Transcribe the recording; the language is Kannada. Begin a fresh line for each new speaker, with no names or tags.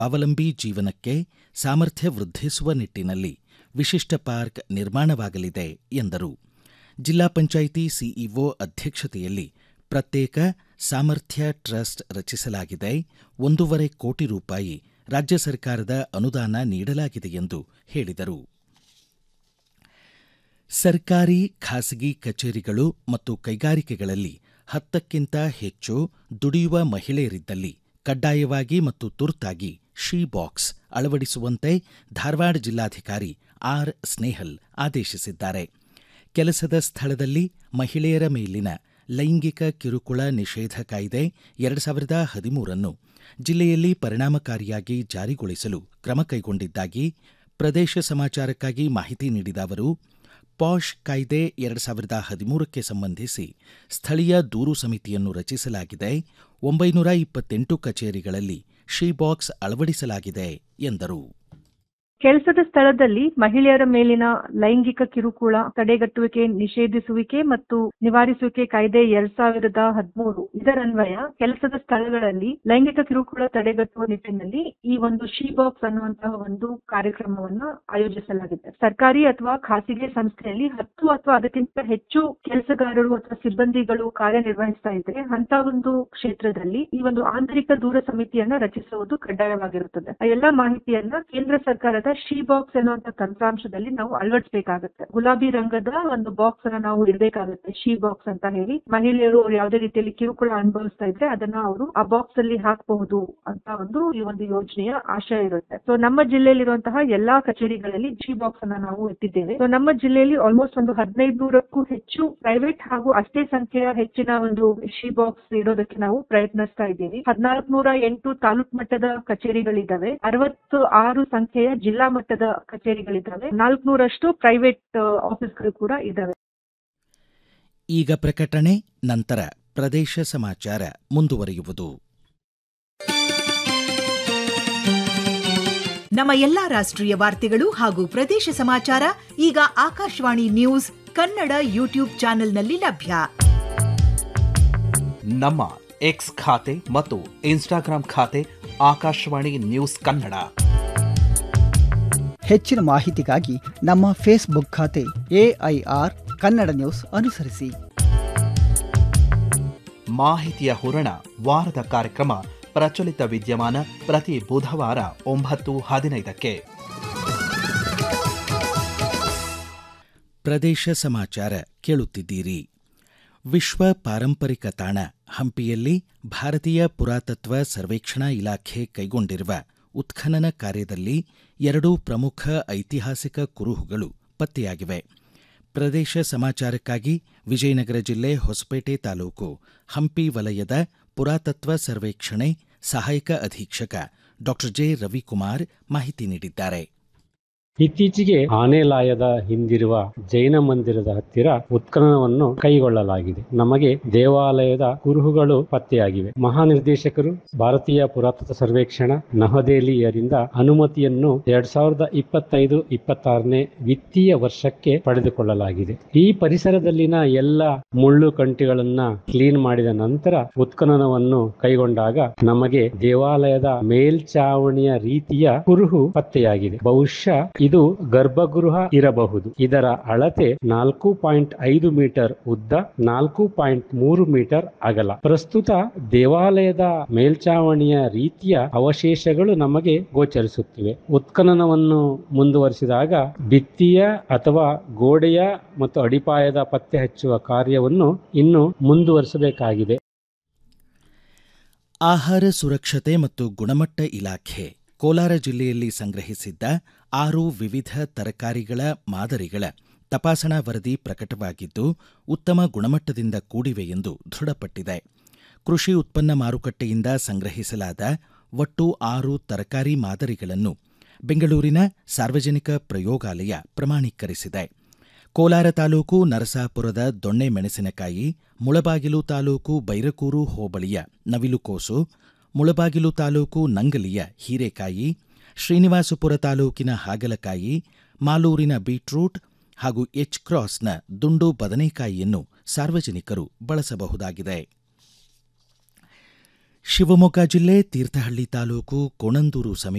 ಅವಲಂಬಿ ಜೀವನಕ್ಕೆ ಸಾಮರ್ಥ್ಯ ವೃದ್ಧಿಸುವ ನಿಟ್ಟಿನಲ್ಲಿ ವಿಶಿಷ್ಟ ಪಾರ್ಕ್ ನಿರ್ಮಾಣವಾಗಲಿದೆ ಎಂದರು ಜಿಲ್ಲಾ ಪಂಚಾಯಿತಿ ಸಿಇಒ ಅಧ್ಯಕ್ಷತೆಯಲ್ಲಿ ಪ್ರತ್ಯೇಕ ಸಾಮರ್ಥ್ಯ ಟ್ರಸ್ಟ್ ರಚಿಸಲಾಗಿದೆ ಒಂದೂವರೆ ಕೋಟಿ ರೂಪಾಯಿ ರಾಜ್ಯ ಸರ್ಕಾರದ ಅನುದಾನ ನೀಡಲಾಗಿದೆ ಎಂದು ಹೇಳಿದರು ಸರ್ಕಾರಿ ಖಾಸಗಿ ಕಚೇರಿಗಳು ಮತ್ತು ಕೈಗಾರಿಕೆಗಳಲ್ಲಿ ಹತ್ತಕ್ಕಿಂತ ಹೆಚ್ಚು ದುಡಿಯುವ ಮಹಿಳೆಯರಿದ್ದಲ್ಲಿ ಕಡ್ಡಾಯವಾಗಿ ಮತ್ತು ತುರ್ತಾಗಿ ಶೀ ಬಾಕ್ಸ್ ಅಳವಡಿಸುವಂತೆ ಧಾರವಾಡ ಜಿಲ್ಲಾಧಿಕಾರಿ ಆರ್ ಸ್ನೇಹಲ್ ಆದೇಶಿಸಿದ್ದಾರೆ ಕೆಲಸದ ಸ್ಥಳದಲ್ಲಿ ಮಹಿಳೆಯರ ಮೇಲಿನ ಲೈಂಗಿಕ ಕಿರುಕುಳ ನಿಷೇಧ ಕಾಯ್ದೆ ಎರಡು ಸಾವಿರದ ಹದಿಮೂರನ್ನು ಜಿಲ್ಲೆಯಲ್ಲಿ ಪರಿಣಾಮಕಾರಿಯಾಗಿ ಜಾರಿಗೊಳಿಸಲು ಕ್ರಮ ಕೈಗೊಂಡಿದ್ದಾಗಿ ಪ್ರದೇಶ ಸಮಾಚಾರಕ್ಕಾಗಿ ಮಾಹಿತಿ ನೀಡಿದ ಅವರು ಪಾಶ್ ಕಾಯ್ದೆ ಎರಡು ಸಾವಿರದ ಹದಿಮೂರಕ್ಕೆ ಸಂಬಂಧಿಸಿ ಸ್ಥಳೀಯ ದೂರು ಸಮಿತಿಯನ್ನು ರಚಿಸಲಾಗಿದೆ ಒಂಬೈನೂರ ಇಪ್ಪತ್ತೆಂಟು ಕಚೇರಿಗಳಲ್ಲಿ ಶೀ ಬಾಕ್ಸ್ ಅಳವಡಿಸಲಾಗಿದೆ ಎಂದರು
ಕೆಲಸದ ಸ್ಥಳದಲ್ಲಿ ಮಹಿಳೆಯರ ಮೇಲಿನ ಲೈಂಗಿಕ ಕಿರುಕುಳ ತಡೆಗಟ್ಟುವಿಕೆ ನಿಷೇಧಿಸುವಿಕೆ ಮತ್ತು ನಿವಾರಿಸುವಿಕೆ ಕಾಯ್ದೆ ಎರಡ್ ಸಾವಿರದ ಹದಿಮೂರು ಇದರನ್ವಯ ಕೆಲಸದ ಸ್ಥಳಗಳಲ್ಲಿ ಲೈಂಗಿಕ ಕಿರುಕುಳ ತಡೆಗಟ್ಟುವ ನಿಟ್ಟಿನಲ್ಲಿ ಈ ಒಂದು ಶೀ ಬಾಕ್ಸ್ ಅನ್ನುವಂತಹ ಒಂದು ಕಾರ್ಯಕ್ರಮವನ್ನು ಆಯೋಜಿಸಲಾಗಿದೆ ಸರ್ಕಾರಿ ಅಥವಾ ಖಾಸಗಿ ಸಂಸ್ಥೆಯಲ್ಲಿ ಹತ್ತು ಅಥವಾ ಅದಕ್ಕಿಂತ ಹೆಚ್ಚು ಕೆಲಸಗಾರರು ಅಥವಾ ಸಿಬ್ಬಂದಿಗಳು ಕಾರ್ಯನಿರ್ವಹಿಸ್ತಾ ಇದ್ರೆ ಅಂತ ಒಂದು ಕ್ಷೇತ್ರದಲ್ಲಿ ಈ ಒಂದು ಆಂತರಿಕ ದೂರ ಸಮಿತಿಯನ್ನ ರಚಿಸುವುದು ಕಡ್ಡಾಯವಾಗಿರುತ್ತದೆ ಆ ಎಲ್ಲಾ ಮಾಹಿತಿಯನ್ನ ಕೇಂದ್ರ ಸರ್ಕಾರದ ಶೀ ಬಾಕ್ಸ್ ಅನ್ನುವಂತ ತಂತ್ರಾಂಶದಲ್ಲಿ ನಾವು ಅಳವಡಿಸಬೇಕಾಗುತ್ತೆ ಗುಲಾಬಿ ರಂಗದ ಒಂದು ಬಾಕ್ಸ್ ಅನ್ನ ನಾವು ಇಡಬೇಕಾಗುತ್ತೆ ಶೀ ಬಾಕ್ಸ್ ಅಂತ ಹೇಳಿ ಮಹಿಳೆಯರು ಅವ್ರು ಯಾವುದೇ ರೀತಿಯಲ್ಲಿ ಕಿರುಕುಳ ಅನುಭವಿಸ್ತಾ ಇದ್ರೆ ಅದನ್ನ ಅವರು ಆ ಬಾಕ್ಸ್ ಅಲ್ಲಿ ಹಾಕಬಹುದು ಅಂತ ಒಂದು ಈ ಒಂದು ಯೋಜನೆಯ ಆಶಯ ಇರುತ್ತೆ ಸೊ ನಮ್ಮ ಜಿಲ್ಲೆಯಲ್ಲಿರುವಂತಹ ಎಲ್ಲಾ ಕಚೇರಿಗಳಲ್ಲಿ ಶೀ ಬಾಕ್ಸ್ ಅನ್ನ ನಾವು ಇಟ್ಟಿದ್ದೇವೆ ಸೊ ನಮ್ಮ ಜಿಲ್ಲೆಯಲ್ಲಿ ಆಲ್ಮೋಸ್ಟ್ ಒಂದು ಹದಿನೈದು ನೂರಕ್ಕೂ ಹೆಚ್ಚು ಪ್ರೈವೇಟ್ ಹಾಗೂ ಅಷ್ಟೇ ಸಂಖ್ಯೆಯ ಹೆಚ್ಚಿನ ಒಂದು ಶೀ ಬಾಕ್ಸ್ ಇಡೋದಕ್ಕೆ ನಾವು ಪ್ರಯತ್ನಿಸ್ತಾ ಇದ್ದೀವಿ ಹದಿನಾಲ್ಕು ನೂರ ಎಂಟು ತಾಲೂಕು ಮಟ್ಟದ ಕಚೇರಿಗಳಿದ್ದಾವೆ ಅರವತ್ತು ಆರು ಸಂಖ್ಯೆಯ ಜಿಲ್ಲಾ ಮಟ್ಟದ ಕಚೇರಿಗಳಿದ್ದಾವೆ ನಾಲ್ಕುನೂರಷ್ಟು ಪ್ರೈವೇಟ್ ಆಫೀಸ್ಗಳು ಕೂಡ ಇದ್ದಾವೆ
ಈಗ ಪ್ರಕಟಣೆ ನಂತರ ಪ್ರದೇಶ ಸಮಾಚಾರ ಮುಂದುವರಿಯುವುದು
ನಮ್ಮ ಎಲ್ಲಾ ರಾಷ್ಟ್ರೀಯ ವಾರ್ತೆಗಳು ಹಾಗೂ ಪ್ರದೇಶ ಸಮಾಚಾರ ಈಗ ಆಕಾಶವಾಣಿ ನ್ಯೂಸ್ ಕನ್ನಡ ಯೂಟ್ಯೂಬ್ ಚಾನೆಲ್ನಲ್ಲಿ ಲಭ್ಯ
ನಮ್ಮ ಎಕ್ಸ್ ಖಾತೆ ಮತ್ತು ಇನ್ಸ್ಟಾಗ್ರಾಂ ಖಾತೆ ಆಕಾಶವಾಣಿ ನ್ಯೂಸ್ ಕನ್ನಡ
ಹೆಚ್ಚಿನ ಮಾಹಿತಿಗಾಗಿ ನಮ್ಮ ಫೇಸ್ಬುಕ್ ಖಾತೆ ಎಐಆರ್ ಕನ್ನಡ ನ್ಯೂಸ್ ಅನುಸರಿಸಿ
ಮಾಹಿತಿಯ ಹೂರಣ ವಾರದ ಕಾರ್ಯಕ್ರಮ ಪ್ರಚಲಿತ ವಿದ್ಯಮಾನ ಪ್ರತಿ ಬುಧವಾರ ಒಂಬತ್ತು ಹದಿನೈದಕ್ಕೆ
ಪ್ರದೇಶ ಸಮಾಚಾರ ಕೇಳುತ್ತಿದ್ದೀರಿ ವಿಶ್ವ ಪಾರಂಪರಿಕ ತಾಣ ಹಂಪಿಯಲ್ಲಿ ಭಾರತೀಯ ಪುರಾತತ್ವ ಸರ್ವೇಕ್ಷಣಾ ಇಲಾಖೆ ಕೈಗೊಂಡಿರುವ ಉತ್ಖನನ ಕಾರ್ಯದಲ್ಲಿ ಎರಡು ಪ್ರಮುಖ ಐತಿಹಾಸಿಕ ಕುರುಹುಗಳು ಪತ್ತೆಯಾಗಿವೆ ಪ್ರದೇಶ ಸಮಾಚಾರಕ್ಕಾಗಿ ವಿಜಯನಗರ ಜಿಲ್ಲೆ ಹೊಸಪೇಟೆ ತಾಲೂಕು ಹಂಪಿ ವಲಯದ ಪುರಾತತ್ವ ಸರ್ವೇಕ್ಷಣೆ ಸಹಾಯಕ ಅಧೀಕ್ಷಕ ಡಾಕ್ಟರ್ ಜೆ ರವಿಕುಮಾರ್ ಮಾಹಿತಿ ನೀಡಿದ್ದಾರೆ
ಇತ್ತೀಚೆಗೆ ಆನೆಲಾಯದ ಹಿಂದಿರುವ ಜೈನ ಮಂದಿರದ ಹತ್ತಿರ ಉತ್ಖನನವನ್ನು ಕೈಗೊಳ್ಳಲಾಗಿದೆ ನಮಗೆ ದೇವಾಲಯದ ಕುರುಹುಗಳು ಪತ್ತೆಯಾಗಿವೆ ಮಹಾನಿರ್ದೇಶಕರು ಭಾರತೀಯ ಪುರಾತತ್ವ ಸರ್ವೇಕ್ಷಣಾ ನವದೆಹಲಿಯರಿಂದ ಅನುಮತಿಯನ್ನು ಎರಡ್ ಸಾವಿರದ ಇಪ್ಪತ್ತೈದು ಇಪ್ಪತ್ತಾರನೇ ವಿತ್ತೀಯ ವರ್ಷಕ್ಕೆ ಪಡೆದುಕೊಳ್ಳಲಾಗಿದೆ ಈ ಪರಿಸರದಲ್ಲಿನ ಎಲ್ಲ ಮುಳ್ಳು ಕಂಟಿಗಳನ್ನ ಕ್ಲೀನ್ ಮಾಡಿದ ನಂತರ ಉತ್ಖನನವನ್ನು ಕೈಗೊಂಡಾಗ ನಮಗೆ ದೇವಾಲಯದ ಮೇಲ್ಚಾವಣಿಯ ರೀತಿಯ ಕುರುಹು ಪತ್ತೆಯಾಗಿದೆ ಬಹುಶಃ ಇದು ಗರ್ಭಗೃಹ ಇರಬಹುದು ಇದರ ಅಳತೆ ನಾಲ್ಕು ಪಾಯಿಂಟ್ ಐದು ಮೀಟರ್ ಉದ್ದ ನಾಲ್ಕು ಪಾಯಿಂಟ್ ಮೂರು ಮೀಟರ್ ಅಗಲ ಪ್ರಸ್ತುತ ದೇವಾಲಯದ ಮೇಲ್ಚಾವಣಿಯ ರೀತಿಯ ಅವಶೇಷಗಳು ನಮಗೆ ಗೋಚರಿಸುತ್ತಿವೆ ಉತ್ಖನನವನ್ನು ಮುಂದುವರಿಸಿದಾಗ ಭಿತ್ತಿಯ ಅಥವಾ ಗೋಡೆಯ ಮತ್ತು ಅಡಿಪಾಯದ ಪತ್ತೆ ಹಚ್ಚುವ ಕಾರ್ಯವನ್ನು ಇನ್ನು ಮುಂದುವರಿಸಬೇಕಾಗಿದೆ
ಆಹಾರ ಸುರಕ್ಷತೆ ಮತ್ತು ಗುಣಮಟ್ಟ ಇಲಾಖೆ ಕೋಲಾರ ಜಿಲ್ಲೆಯಲ್ಲಿ ಸಂಗ್ರಹಿಸಿದ್ದ ಆರು ವಿವಿಧ ತರಕಾರಿಗಳ ಮಾದರಿಗಳ ತಪಾಸಣಾ ವರದಿ ಪ್ರಕಟವಾಗಿದ್ದು ಉತ್ತಮ ಗುಣಮಟ್ಟದಿಂದ ಕೂಡಿವೆ ಎಂದು ದೃಢಪಟ್ಟಿದೆ ಕೃಷಿ ಉತ್ಪನ್ನ ಮಾರುಕಟ್ಟೆಯಿಂದ ಸಂಗ್ರಹಿಸಲಾದ ಒಟ್ಟು ಆರು ತರಕಾರಿ ಮಾದರಿಗಳನ್ನು ಬೆಂಗಳೂರಿನ ಸಾರ್ವಜನಿಕ ಪ್ರಯೋಗಾಲಯ ಪ್ರಮಾಣೀಕರಿಸಿದೆ ಕೋಲಾರ ತಾಲೂಕು ನರಸಾಪುರದ ದೊಣ್ಣೆ ಮೆಣಸಿನಕಾಯಿ ಮುಳಬಾಗಿಲು ತಾಲೂಕು ಬೈರಕೂರು ಹೋಬಳಿಯ ನವಿಲುಕೋಸು ಮುಳಬಾಗಿಲು ತಾಲೂಕು ನಂಗಲಿಯ ಹೀರೆಕಾಯಿ ಶ್ರೀನಿವಾಸಪುರ ತಾಲೂಕಿನ ಹಾಗಲಕಾಯಿ ಮಾಲೂರಿನ ಬೀಟ್ರೂಟ್ ಹಾಗೂ ಎಚ್ ಕ್ರಾಸ್ನ ದುಂಡು ಬದನೆಕಾಯಿಯನ್ನು ಸಾರ್ವಜನಿಕರು ಬಳಸಬಹುದಾಗಿದೆ ಶಿವಮೊಗ್ಗ ಜಿಲ್ಲೆ ತೀರ್ಥಹಳ್ಳಿ ತಾಲೂಕು ಕೋಣಂದೂರು ಸಮೀಪ